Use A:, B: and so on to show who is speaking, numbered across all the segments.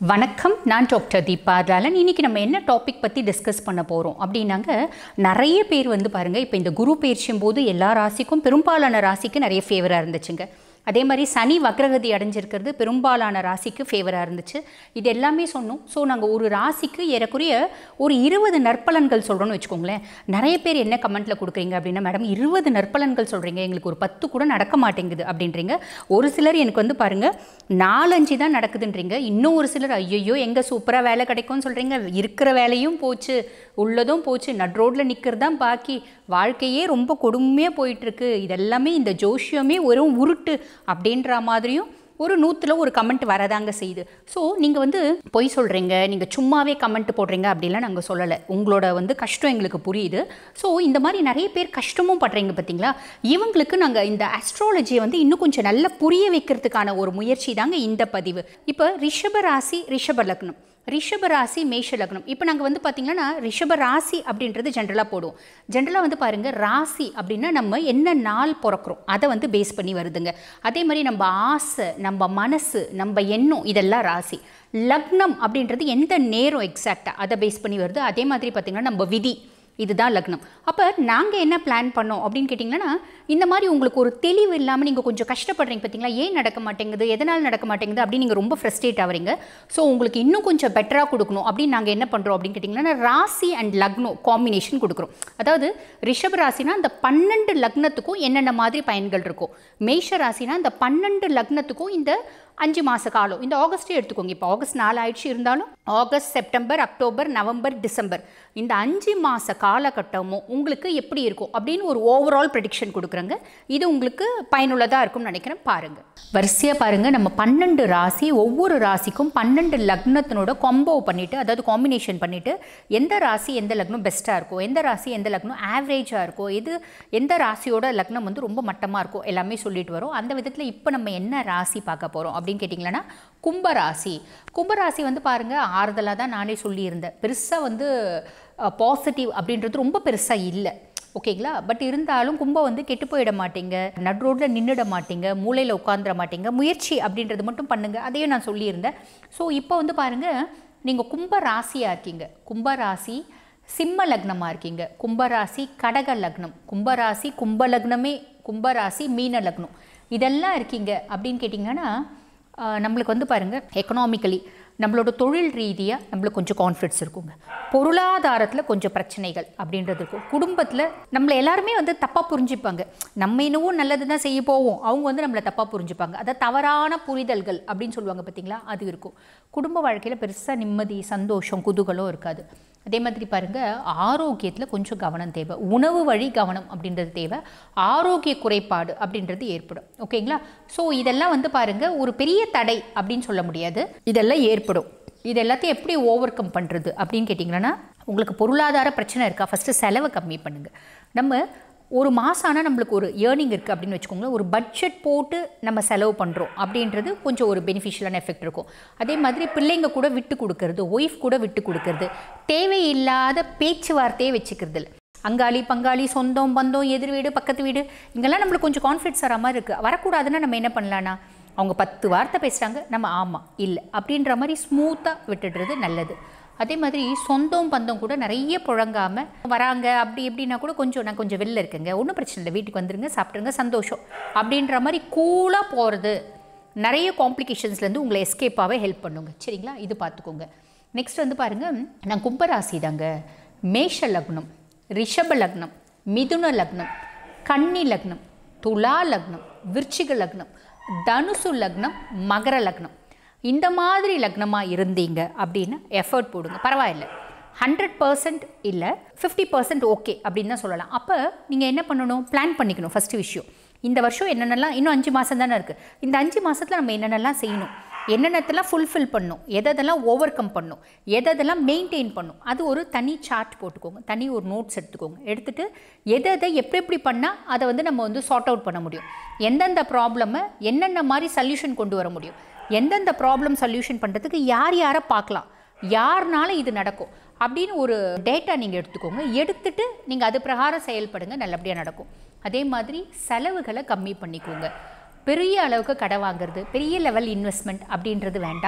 A: வணக்கம் நான் டாக்டர் தீபா ராலன் இன்றைக்கி நம்ம என்ன டாபிக் பற்றி டிஸ்கஸ் பண்ண போகிறோம் அப்படின்னாங்க நிறைய பேர் வந்து பாருங்கள் இப்போ இந்த குரு பயிற்சியும் போது எல்லா ராசிக்கும் பெரும்பாலான ராசிக்கு நிறைய ஃபேவராக இருந்துச்சுங்க அதே மாதிரி சனி வக்ரகதி அடைஞ்சிருக்கிறது பெரும்பாலான ராசிக்கு ஃபேவராக இருந்துச்சு இது எல்லாமே சொன்னோம் ஸோ நாங்கள் ஒரு ராசிக்கு ஏறக்குறைய ஒரு இருபது நற்பலன்கள் சொல்கிறோன்னு வச்சுக்கோங்களேன் நிறைய பேர் என்ன கமெண்ட்டில் கொடுக்குறீங்க அப்படின்னா மேடம் இருபது நற்பலன்கள் சொல்கிறீங்க எங்களுக்கு ஒரு பத்து கூட நடக்க மாட்டேங்குது அப்படின்றீங்க ஒரு சிலர் எனக்கு வந்து பாருங்கள் நாலஞ்சு தான் நடக்குதுன்றீங்க இன்னும் ஒரு சிலர் ஐயோ எங்கே சூப்பராக வேலை கிடைக்கும்னு சொல்கிறீங்க இருக்கிற வேலையும் போச்சு உள்ளதும் போச்சு நட் ரோட்டில் நிற்கிறது தான் பாக்கி வாழ்க்கையே ரொம்ப கொடுமையாக போயிட்டுருக்கு இதெல்லாமே இந்த ஜோஷியமே ஒரு உருட்டு அப்படின்ற மாதிரியும் ஒரு நூற்றில் ஒரு கமெண்ட் வரதாங்க செய்யுது ஸோ நீங்கள் வந்து பொய் சொல்கிறீங்க நீங்கள் சும்மாவே கமெண்ட் போடுறீங்க அப்படிலாம் நாங்கள் சொல்லலை உங்களோட வந்து கஷ்டம் எங்களுக்கு புரியுது ஸோ இந்த மாதிரி நிறைய பேர் கஷ்டமும் படுறீங்க பார்த்தீங்களா இவங்களுக்கு நாங்கள் இந்த அஸ்ட்ராலஜியை வந்து இன்னும் கொஞ்சம் நல்லா புரிய வைக்கிறதுக்கான ஒரு முயற்சி தாங்க இந்த பதிவு இப்போ ரிஷப ராசி ரிஷப லக்னம் ரிஷப ராசி மேஷ லக்னம் இப்போ நாங்கள் வந்து பார்த்திங்கன்னா ரிஷப ராசி அப்படின்றது ஜென்ரலாக போடுவோம் ஜென்ரலாக வந்து பாருங்கள் ராசி அப்படின்னா நம்ம என்ன நாள் பிறக்கிறோம் அதை வந்து பேஸ் பண்ணி வருதுங்க அதே மாதிரி நம்ம ஆசை நம்ம மனசு நம்ம எண்ணம் இதெல்லாம் ராசி லக்னம் அப்படின்றது எந்த நேரம் எக்ஸாக்டாக அதை பேஸ் பண்ணி வருது அதே மாதிரி பார்த்திங்கன்னா நம்ம விதி இதுதான் லக்னம் அப்போ நாங்கள் என்ன பிளான் பண்ணோம் அப்படின்னு கேட்டிங்கன்னா இந்த மாதிரி உங்களுக்கு ஒரு தெளிவு இல்லாமல் நீங்கள் கொஞ்சம் கஷ்டப்படுறீங்க பார்த்தீங்களா ஏன் நடக்க மாட்டேங்குது எதனால் நடக்க மாட்டேங்குது அப்படின்னு நீங்கள் ரொம்ப ஃப்ரஸ்ட்ரேட் ஆகிறீங்க ஸோ உங்களுக்கு இன்னும் கொஞ்சம் பெட்டராக கொடுக்கணும் அப்படின்னு நாங்கள் என்ன பண்ணுறோம் அப்படின்னு கேட்டிங்கன்னா ராசி அண்ட் லக்னம் காம்பினேஷன் கொடுக்குறோம் அதாவது ரிஷப ராசினா அந்த பன்னெண்டு லக்னத்துக்கும் என்னென்ன மாதிரி பயன்கள் இருக்கும் மேஷ ராசினா அந்த பன்னெண்டு லக்னத்துக்கும் இந்த அஞ்சு மாத காலம் இந்த ஆகஸ்ட்டே எடுத்துக்கோங்க இப்போ ஆகஸ்ட் நாலு ஆயிடுச்சு இருந்தாலும் August September October November December இந்த அஞ்சு மாத காலகட்டமும் உங்களுக்கு எப்படி இருக்கும் அப்படின்னு ஒரு ஓவரால் ப்ரெடிக்ஷன் கொடுக்குறேங்க இது உங்களுக்கு பயனுள்ளதாக இருக்கும்னு நினைக்கிறேன் பாருங்கள் வரிசையாக பாருங்கள் நம்ம பன்னெண்டு ராசி ஒவ்வொரு ராசிக்கும் பன்னெண்டு லக்னத்தினோட கொம்போ பண்ணிவிட்டு அதாவது காம்பினேஷன் பண்ணிவிட்டு எந்த ராசி எந்த லக்னம் பெஸ்ட்டாக இருக்கும் எந்த ராசி எந்த லக்னம் ஆவரேஜாக இருக்கும் எது எந்த ராசியோட லக்னம் வந்து ரொம்ப மட்டமாக இருக்கும் எல்லாமே சொல்லிட்டு வரோம் அந்த விதத்தில் இப்போ நம்ம என்ன ராசி பார்க்க போகிறோம் அப்படின்னு கேட்டிங்களன்னா கும்பராசி கும்பராசி வந்து பாருங்கள் ஆறுதலாக தான் நானே சொல்லியிருந்தேன் பெருசாக வந்து பாசிட்டிவ் அப்படின்றது ரொம்ப பெருசாக இல்லை ஓகேங்களா பட் இருந்தாலும் கும்பம் வந்து கெட்டு போயிட மாட்டீங்க நட் ரோட்டில் நின்றுட மாட்டீங்க மூளையில் உட்காந்துட மாட்டீங்க முயற்சி அப்படின்றது மட்டும் பண்ணுங்கள் அதையும் நான் சொல்லியிருந்தேன் ஸோ இப்போ வந்து பாருங்கள் நீங்கள் கும்ப ராசியாக இருக்கீங்க கும்ப ராசி சிம்ம லக்னமாக இருக்கீங்க கும்பராசி கடக லக்னம் கும்பராசி கும்ப லக்னமே கும்பராசி மீன லக்னம் இதெல்லாம் இருக்கீங்க அப்படின்னு கேட்டிங்கன்னா நம்மளுக்கு வந்து பாருங்கள் எக்கனாமிக்கலி நம்மளோட தொழில் ரீதியாக நம்மளுக்கு கொஞ்சம் கான்ஃபிடன்ஸ் இருக்குங்க பொருளாதாரத்தில் கொஞ்சம் பிரச்சனைகள் அப்படின்றது இருக்கும் குடும்பத்தில் நம்மளை எல்லாருமே வந்து தப்பாக புரிஞ்சுப்பாங்க நம்ம என்னவோ நல்லது தான் செய்ய போவோம் அவங்க வந்து நம்மளை தப்பாக புரிஞ்சுப்பாங்க அதை தவறான புரிதல்கள் அப்படின்னு சொல்லுவாங்க பார்த்தீங்களா அது இருக்கும் குடும்ப வாழ்க்கையில் பெருசாக நிம்மதி சந்தோஷம் குதூகலம் இருக்காது அதே மாதிரி பாருங்கள் ஆரோக்கியத்தில் கொஞ்சம் கவனம் தேவை உணவு வழி கவனம் அப்படின்றது தேவை ஆரோக்கிய குறைபாடு அப்படின்றது ஏற்படும் ஓகேங்களா ஸோ இதெல்லாம் வந்து பாருங்கள் ஒரு பெரிய தடை அப்படின்னு சொல்ல முடியாது இதெல்லாம் ஏற்படும் இது எல்லாத்தையும் எப்படி ஓவர் கம் பண்ணுறது அப்படின்னு கேட்டிங்கன்னா உங்களுக்கு பொருளாதார பிரச்சனை இருக்கா ஃபஸ்ட்டு செலவை கம்மி பண்ணுங்கள் நம்ம ஒரு மாதம் ஆனால் நம்மளுக்கு ஒரு ஏர்னிங் இருக்குது அப்படின்னு வச்சுக்கோங்களேன் ஒரு பட்ஜெட் போட்டு நம்ம செலவு பண்ணுறோம் அப்படின்றது கொஞ்சம் ஒரு பெனிஃபிஷியலான எஃபெக்ட் இருக்கும் அதே மாதிரி பிள்ளைங்க கூட விட்டு கொடுக்கறது ஒய்ஃப் கூட விட்டு கொடுக்கறது தேவையில்லாத பேச்சுவார்த்தையே வச்சுக்கிறது இல்லை அங்காளி பங்காளி சொந்தம் பந்தம் எதிர் வீடு பக்கத்து வீடு இங்கெல்லாம் நம்மளுக்கு கொஞ்சம் கான்ஃபிடன்ஸ் வர மாதிரி இருக்குது வரக்கூடாதுன்னா நம்ம என்ன பண்ணலான்னா அவங்க பத்து வார்த்தை பேசுகிறாங்க நம்ம ஆமாம் இல்லை அப்படின்ற மாதிரி ஸ்மூத்தாக விட்டுடுறது நல்லது அதே மாதிரி சொந்தம் பந்தம் கூட நிறைய புழங்காமல் வராங்க அப்படி எப்படின்னா கூட கொஞ்சம் நான் கொஞ்சம் வெளில இருக்கேங்க ஒன்றும் பிரச்சனை இல்லை வீட்டுக்கு வந்துருங்க சாப்பிட்ருங்க சந்தோஷம் அப்படின்ற மாதிரி கூலாக போகிறது நிறைய காம்ப்ளிகேஷன்ஸ்லேருந்து உங்களை எஸ்கேப்பாகவே ஹெல்ப் பண்ணுங்க சரிங்களா இது பார்த்துக்கோங்க நெக்ஸ்ட் வந்து பாருங்கள் நான் கும்பராசி தாங்க மேஷ லக்னம் ரிஷப லக்னம் மிதுன லக்னம் கன்னி லக்னம் துலா லக்னம் விருச்சிக லக்னம் தனுசு லக்னம் மகர லக்னம் இந்த மாதிரி லக்னமாக இருந்தீங்க அப்படின்னு எஃபர்ட் போடுங்க பரவாயில்ல ஹண்ட்ரட் பர்சன்ட் இல்லை ஃபிஃப்டி பர்சன்ட் ஓகே அப்படின்னு தான் சொல்லலாம் அப்போ நீங்கள் என்ன பண்ணணும் பிளான் பண்ணிக்கணும் ஃபஸ்ட்டு விஷயம் இந்த வருஷம் என்னென்னலாம் இன்னும் அஞ்சு மாதம் தானே இருக்குது இந்த அஞ்சு மாதத்தில் நம்ம என்னென்னலாம் செய்யணும் என்னென்னத்தெல்லாம் ஃபுல்ஃபில் பண்ணும் எதெல்லாம் ஓவர் கம் பண்ணும் எதெல்லாம் மெயின்டைன் பண்ணும் அது ஒரு தனி சார்ட் போட்டுக்கோங்க தனி ஒரு நோட்ஸ் எடுத்துக்கோங்க எடுத்துகிட்டு எதை எதை எப்படி எப்படி பண்ணால் அதை வந்து நம்ம வந்து சார்ட் அவுட் பண்ண முடியும் எந்தெந்த ப்ராப்ளமை என்னென்ன மாதிரி சல்யூஷன் கொண்டு வர முடியும் எந்தெந்த ப்ராப்ளம் சொல்யூஷன் பண்ணுறதுக்கு யார் யாரை பார்க்கலாம் யாருனால இது நடக்கும் அப்படின்னு ஒரு டேட்டா நீங்கள் எடுத்துக்கோங்க எடுத்துட்டு நீங்கள் அது பிரகாரம் செயல்படுங்க நல்லபடியாக நடக்கும் அதே மாதிரி செலவுகளை கம்மி பண்ணிக்கோங்க பெரிய அளவுக்கு கடை வாங்குறது பெரிய லெவல் இன்வெஸ்ட்மெண்ட் அப்படின்றது வேண்டாம்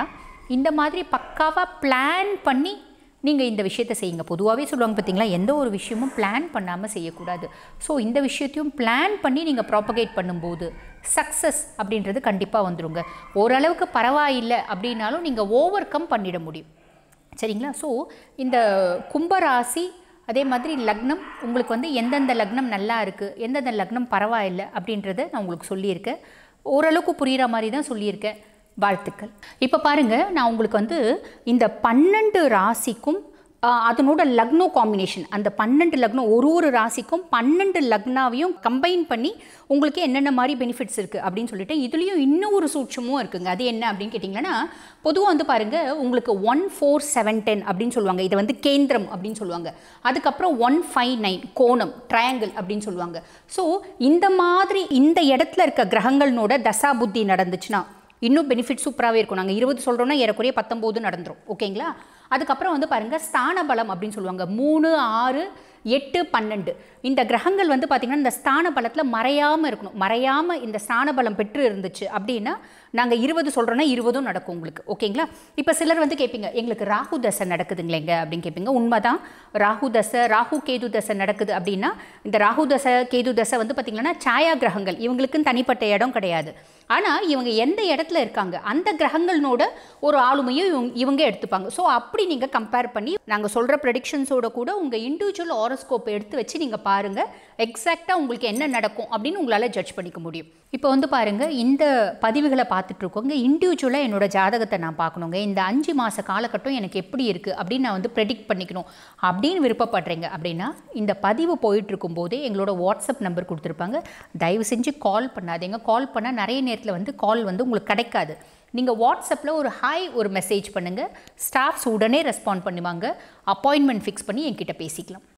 A: இந்த மாதிரி பக்காவாக பிளான் பண்ணி நீங்கள் இந்த விஷயத்தை செய்யுங்க பொதுவாகவே சொல்லுவாங்க பார்த்தீங்களா எந்த ஒரு விஷயமும் பிளான் பண்ணாமல் செய்யக்கூடாது ஸோ இந்த விஷயத்தையும் பிளான் பண்ணி நீங்கள் ப்ராப்பகேட் பண்ணும்போது சக்ஸஸ் அப்படின்றது கண்டிப்பாக வந்துருங்க ஓரளவுக்கு பரவாயில்லை அப்படின்னாலும் நீங்கள் ஓவர் கம் பண்ணிட முடியும் சரிங்களா ஸோ இந்த கும்பராசி அதே மாதிரி லக்னம் உங்களுக்கு வந்து எந்தெந்த லக்னம் நல்லா இருக்குது எந்தெந்த லக்னம் பரவாயில்லை அப்படின்றத நான் உங்களுக்கு சொல்லியிருக்கேன் ஓரளவுக்கு புரிகிற மாதிரி தான் சொல்லியிருக்கேன் வாழ்த்துக்கள் இப்போ பாருங்கள் நான் உங்களுக்கு வந்து இந்த பன்னெண்டு ராசிக்கும் ஆஹ், அதனோட லக்னோ காம்பினேஷன் அந்த பன்னெண்டு லக்னம் ஒரு ஒரு ராசிக்கும் பன்னெண்டு லக்னாவையும் கம்பைன் பண்ணி உங்களுக்கு என்னென்ன மாதிரி பெனிஃபிட்ஸ் இருக்குது அப்படின்னு சொல்லிட்டு இதுலேயும் இன்னும் ஒரு சூட்சமும் இருக்குங்க அது என்ன அப்படின்னு கேட்டிங்கன்னா பொதுவாக வந்து பாருங்கள் உங்களுக்கு ஒன் ஃபோர் செவன் டென் அப்படின்னு சொல்லுவாங்க இதை வந்து கேந்திரம் அப்படின்னு சொல்லுவாங்க அதுக்கப்புறம் ஒன் ஃபைவ் நைன் கோணம் ட்ரையாங்கிள் அப்படின்னு சொல்லுவாங்க ஸோ இந்த மாதிரி இந்த இடத்துல இருக்க கிரகங்களோட தசா புத்தி நடந்துச்சுன்னா இன்னும் பெனிஃபிட் சூப்பராகவே இருக்கும் நாங்கள் இருபது சொல்கிறோன்னா ஏறக்குறைய பத்தொம்போது நடந்துரும் ஓகேங்களா அதுக்கப்புறம் வந்து பாருங்கள் ஸ்தான பலம் அப்படின்னு சொல்லுவாங்க மூணு ஆறு எட்டு பன்னெண்டு இந்த கிரகங்கள் வந்து பார்த்திங்கன்னா இந்த ஸ்தான பலத்தில் மறையாமல் இருக்கணும் மறையாமல் இந்த ஸ்தான பலம் பெற்று இருந்துச்சு அப்படின்னா நாங்கள் இருபது சொல்கிறோன்னா இருபதும் நடக்கும் உங்களுக்கு ஓகேங்களா இப்போ சிலர் வந்து கேட்பீங்க எங்களுக்கு ராகு தசை நடக்குதுங்களேங்க அப்படின்னு கேட்பீங்க உண்மைதான் ராகு தசை ராகு கேது தசை நடக்குது அப்படின்னா இந்த ராகு தசை கேது தசை வந்து பார்த்திங்கன்னா சாயா கிரகங்கள் இவங்களுக்குன்னு தனிப்பட்ட இடம் கிடையாது ஆனால் இவங்க எந்த இடத்துல இருக்காங்க அந்த கிரகங்களோட ஒரு ஆளுமையும் இவங்க இவங்க எடுத்துப்பாங்க ஸோ அப்படி நீங்கள் கம்பேர் பண்ணி நாங்கள் சொல்கிற ப்ரெடிக்ஷன்ஸோட கூட உங்கள் இண்டிவிஜுவல் ஆரோஸ்கோப்பை எடுத்து வச்சு நீங்கள் பாருங்கள் எக்ஸாக்டாக உங்களுக்கு என்ன நடக்கும் அப்படின்னு உங்களால் ஜட்ஜ் பண்ணிக்க முடியும் இப்போ வந்து பாருங்கள் இந்த பதிவுகளை பார்த்துட்டு இருக்கோங்க இண்டிவிஜுவலாக என்னோட ஜாதகத்தை நான் பார்க்கணுங்க இந்த அஞ்சு மாத காலகட்டம் எனக்கு எப்படி இருக்குது அப்படின்னு நான் வந்து ப்ரெடிக்ட் பண்ணிக்கணும் அப்படின்னு விருப்பப்படுறீங்க அப்படின்னா இந்த பதிவு போயிட்டு இருக்கும்போதே எங்களோட வாட்ஸ்அப் நம்பர் கொடுத்துருப்பாங்க தயவு செஞ்சு கால் பண்ணாதீங்க கால் பண்ணால் நிறைய நேரத்தில் வந்து கால் வந்து உங்களுக்கு கிடைக்காது நீங்கள் வாட்ஸ்அப்பில் ஒரு ஹாய் ஒரு மெசேஜ் பண்ணுங்கள் ஸ்டாஃப்ஸ் உடனே ரெஸ்பாண்ட் பண்ணுவாங்க அப்பாயின்மெண்ட் ஃபிக்ஸ் பண்ணி என்கிட்ட பேசிக்கலாம்